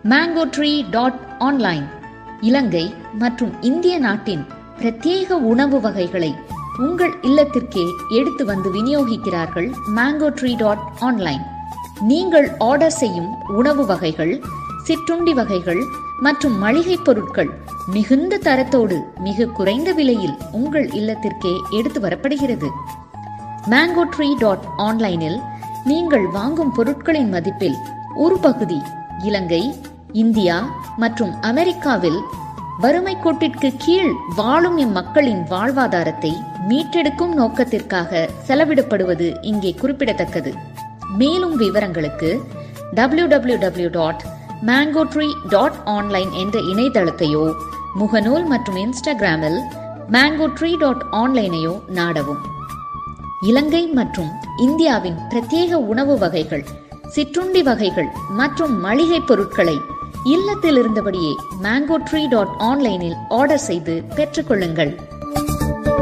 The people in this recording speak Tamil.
mango tree dot online Ilangai மற்றும் இந்திய நாட்டின் பிரத்யேக உணவு வகைகளை உங்கள் இல்லத்திற்கே எடுத்து வந்து விநியோகிக்கிறார்கள் மேங்கோ ட்ரீ டாட் ஆன்லைன் நீங்கள் ஆர்டர் செய்யும் உணவு வகைகள் சிற்றுண்டி வகைகள் மற்றும் மளிகைப் பொருட்கள் மிகுந்த தரத்தோடு மிக குறைந்த விலையில் உங்கள் இல்லத்திற்கே எடுத்து வரப்படுகிறது மேங்கோ ட்ரீ டாட் ஆன்லைனில் நீங்கள் வாங்கும் பொருட்களின் மதிப்பில் ஒரு பகுதி இலங்கை இந்தியா மற்றும் அமெரிக்காவில் வறுமை கோட்டிற்கு கீழ் வாழும் இம்மக்களின் வாழ்வாதாரத்தை மீட்டெடுக்கும் நோக்கத்திற்காக செலவிடப்படுவது இங்கே குறிப்பிடத்தக்கது மேலும் விவரங்களுக்கு W W W dot mango tree dot online என்ற இணையதளத்தையோ முகநூல் மற்றும் இன்ஸ்டாகிராமில் மேங்கோ ட்ரீ டாட் ஆன்லைனையோ நாடவும் இலங்கை மற்றும் இந்தியாவின் பிரத்யேக உணவு வகைகள் சிற்றுண்டி வகைகள் மற்றும் மளிகை பொருட்களை இல்லத்தில் இருந்தபடியே மேங்கோ ட்ரீ டாட் ஆன்லைனில் ஆர்டர் செய்து பெற்றுக்கொள்ளுங்கள்